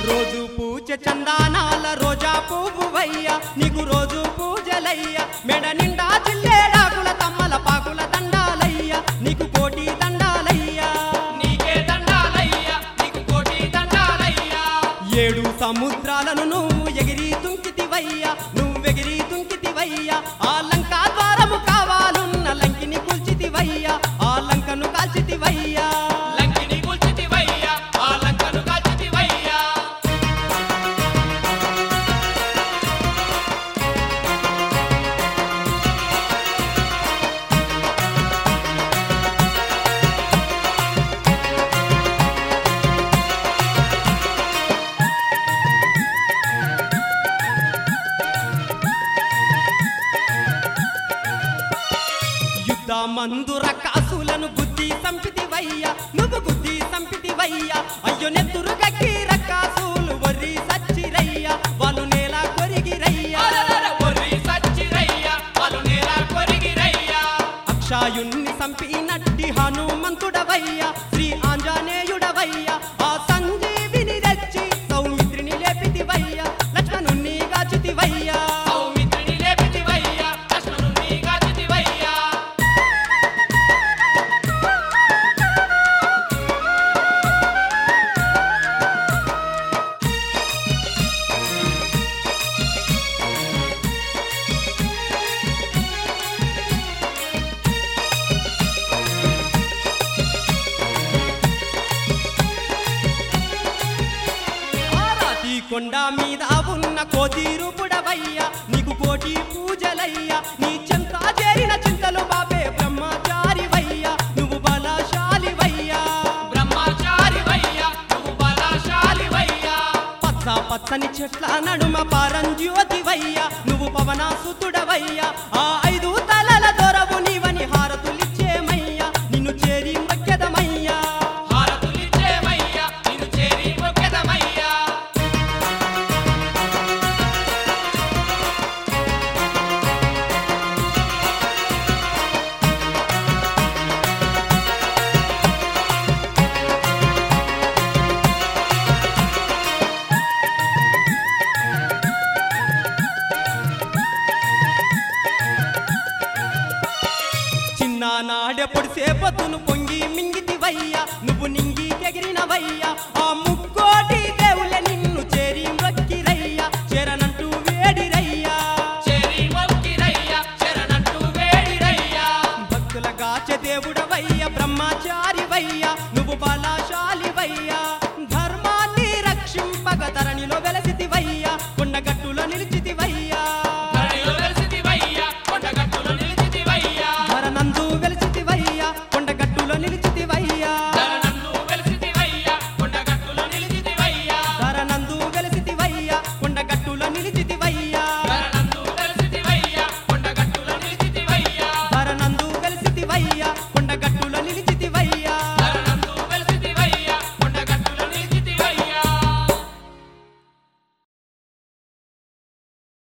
రోజు పూజ చందానాల రోజా పువ్వువయ్యా నీకు రోజు పూజలయ్యా మెడ నిండా జిల్లేడాకుల తమ్మల పాకుల దండాలయ్యా నీకు కోటి దండాలయ్యా నీకే దండాలయ్యా నీకు కోటి దండాలయ్యా ఏడు సముద్రాలను నువ్వు ఎగిరి తుంకితివయ్యా నువ్వెగిరి తుంకితివయ్యా ఆ లంకా ద్వారము కావాలున్న లంకిని కూల్చితివయ్యా ఆ లంకను కాల్చితివయ్యా లంకిని కూల్చితివయ్యా ఆ లంకను కాల్చితివయ్యా యుద్ధ మందుర కాసులను బుద్ధి సంపితివయ్యా నువ్వు బుద్ధి సంపితివయ్యా అయ్యో నెత్తురు గక్కి రక్కాసులు వర్రి సచ్చిరయ్యా వాళ్ళు నేల కొరిగిరయ్యా అరరర ఒర్రి సచ్చిరయ్యా వాళ్ళు నేల కొరిగిరయ్యా అక్షాయుణ్ణి సంపినట్టి హనుమంతుడవయ్యా శ్రీ ఆంజనేయుడవయ్యా ఆ సంజీవిని తెచ్చి సౌమిత్రిని లేపితివయ్యా లక్ష్మణుణ్ణి గాచితివయ్యా సౌమిత్రిని లేపితివయ్యా లక్ష్మణుణ్ణి కాచితివయ్యా ఆరాతి కొండ మీద ఉన్న కోతి రూపుడవయ్యా నీకు కోటి పూజలయ్యా నీ చెంత చేరిన చింతలు బాబే బ్రహ్మచారివయ్యా నువ్వు బలశాలివయ్యా బ్రహ్మచారివయ్యా నువ్వు బలశాలివయ్యా పచ్చ పచ్చని చెట్ల నడుమ పరంజ్యోతివయ్యా నువ్వు పవనాసుతుడవయ్యా ఆ ఐదు తలల దొరవు నీవని హారతులిచ్చేమయ్యా నిన్ను చేరి మక్కెదమయ్యా హారతులిచ్చేమయ్యా నిన్ను చేరి మొక్కెదమయ్యా చిన్న నాడెప్పుడు సేపతును